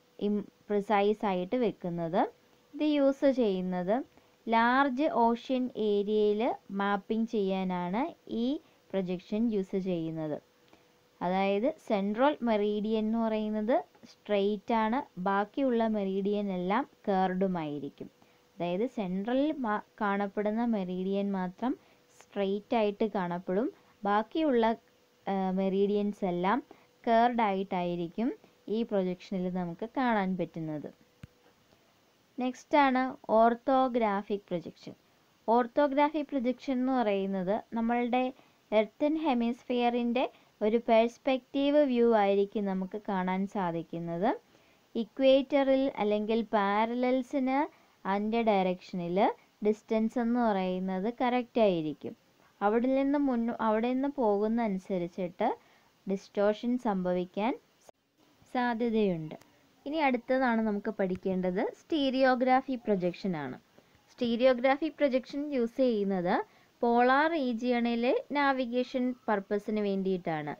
പ്രിസൈസ് ആയിട്ട് വെക്കുന്നത് ഇത് യൂസ് ചെയ്യുന്നത് ലാർജ് ഓഷ്യൻ ഏരിയയിൽ മാപ്പിംഗ് ചെയ്യാനാണ് ഈ പ്രൊജക്ഷൻ യൂസ് ചെയ്യുന്നത് അതായത് സെൻട്രൽ മെറീഡിയൻ എന്ന് പറയുന്നത് സ്ട്രെയിറ്റ് ആണ് ബാക്കിയുള്ള മെറീഡിയൻ എല്ലാം കേർഡുമായിരിക്കും അതായത് സെൻട്രലിൽ കാണപ്പെടുന്ന മെറീഡിയൻ മാത്രം സ്ട്രെയിറ്റ് ആയിട്ട് കാണപ്പെടും ബാക്കിയുള്ള മെറീഡിയൻസ് എല്ലാം കേർഡ് ആയിട്ടായിരിക്കും ഈ പ്രൊജക്ഷനിൽ നമുക്ക് കാണാൻ പറ്റുന്നത് നെക്സ്റ്റ് ആണ് ഓർത്തോഗ്രാഫിക് പ്രൊജക്ഷൻ ഓർത്തോഗ്രാഫിക് പ്രൊജക്ഷൻ എന്ന് പറയുന്നത് നമ്മളുടെ എർത്തൻ ഹെമിസ്ഫിയറിൻ്റെ ഒരു പെർസ്പെക്റ്റീവ് വ്യൂ ആയിരിക്കും നമുക്ക് കാണാൻ സാധിക്കുന്നത് ഇക്വേറ്ററിൽ അല്ലെങ്കിൽ പാരലൽസിന് അതിൻ്റെ ഡയറക്ഷനിൽ ഡിസ്റ്റൻസ് എന്ന് പറയുന്നത് കറക്റ്റ് ആയിരിക്കും അവിടെ നിന്ന് മുന്നോ അവിടെ നിന്ന് പോകുന്ന അനുസരിച്ചിട്ട് ഡിസ്റ്റോഷൻ സംഭവിക്കാൻ സാധ്യതയുണ്ട് ഇനി അടുത്തതാണ് നമുക്ക് പഠിക്കേണ്ടത് സ്റ്റീരിയോഗ്രാഫി പ്രൊജക്ഷൻ ആണ് സ്റ്റീരിയോഗ്രാഫി പ്രൊജക്ഷൻ യൂസ് ചെയ്യുന്നത് പോളാർ റീജിയണിലെ നാവിഗേഷൻ പർപ്പസിന് വേണ്ടിയിട്ടാണ്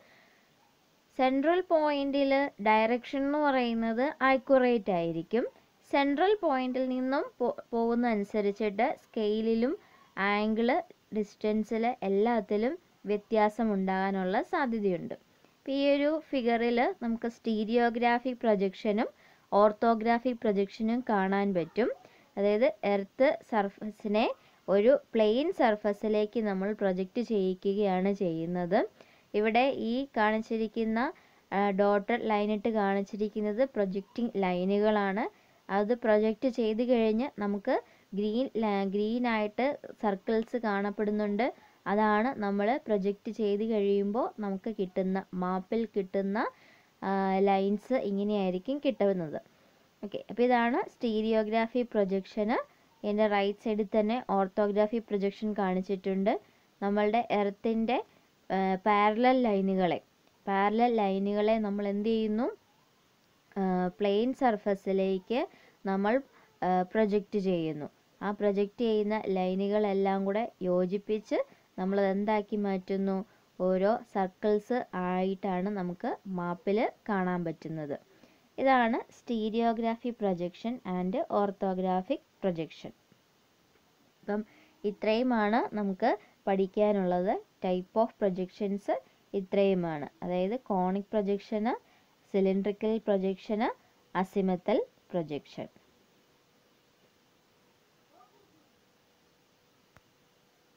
സെൻട്രൽ പോയിന്റിൽ ഡയറക്ഷൻ എന്ന് പറയുന്നത് ആക്യുറേറ്റ് ആയിരിക്കും സെൻട്രൽ പോയിന്റിൽ നിന്നും പോകുന്ന അനുസരിച്ചിട്ട് സ്കെയിലിലും ആംഗിള് ഡിസ്റ്റൻസിൽ എല്ലാത്തിലും വ്യത്യാസം ഉണ്ടാകാനുള്ള സാധ്യതയുണ്ട് അപ്പോൾ ഈ ഒരു ഫിഗറിൽ നമുക്ക് സ്റ്റീരിയോഗ്രാഫിക് പ്രൊജക്ഷനും ഓർത്തോഗ്രാഫിക് പ്രൊജക്ഷനും കാണാൻ പറ്റും അതായത് എർത്ത് സർഫസിനെ ഒരു പ്ലെയിൻ സർഫസിലേക്ക് നമ്മൾ പ്രൊജക്റ്റ് ചെയ്യിക്കുകയാണ് ചെയ്യുന്നത് ഇവിടെ ഈ കാണിച്ചിരിക്കുന്ന ഡോട്ടഡ് ലൈനിട്ട് കാണിച്ചിരിക്കുന്നത് പ്രൊജക്റ്റിംഗ് ലൈനുകളാണ് അത് പ്രൊജക്റ്റ് ചെയ്ത് കഴിഞ്ഞ് നമുക്ക് ഗ്രീൻ ഗ്രീൻ ആയിട്ട് സർക്കിൾസ് കാണപ്പെടുന്നുണ്ട് അതാണ് നമ്മൾ പ്രൊജക്റ്റ് ചെയ്ത് കഴിയുമ്പോൾ നമുക്ക് കിട്ടുന്ന മാപ്പിൽ കിട്ടുന്ന ലൈൻസ് ഇങ്ങനെയായിരിക്കും കിട്ടുന്നത് ഓക്കെ അപ്പോൾ ഇതാണ് സ്റ്റീരിയോഗ്രാഫി പ്രൊജക്ഷന് എൻ്റെ റൈറ്റ് സൈഡിൽ തന്നെ ഓർത്തോഗ്രാഫി പ്രൊജക്ഷൻ കാണിച്ചിട്ടുണ്ട് നമ്മളുടെ എർത്തിൻ്റെ പാരലൽ ലൈനുകളെ പാരലൽ ലൈനുകളെ നമ്മൾ എന്ത് ചെയ്യുന്നു പ്ലെയിൻ സർഫസിലേക്ക് നമ്മൾ പ്രൊജക്റ്റ് ചെയ്യുന്നു ആ പ്രൊജക്റ്റ് ചെയ്യുന്ന ലൈനുകളെല്ലാം കൂടെ യോജിപ്പിച്ച് നമ്മൾ എന്താക്കി മാറ്റുന്നു ഓരോ സർക്കിൾസ് ആയിട്ടാണ് നമുക്ക് മാപ്പിൽ കാണാൻ പറ്റുന്നത് ഇതാണ് stereography projection and orthographic projection അപ്പം ഇത്രയുമാണ് നമുക്ക് പഠിക്കാനുള്ളത് ടൈപ്പ് ഓഫ് പ്രൊജക്ഷൻസ് ഇത്രയുമാണ് അതായത് conic projection cylindrical projection azimuthal projection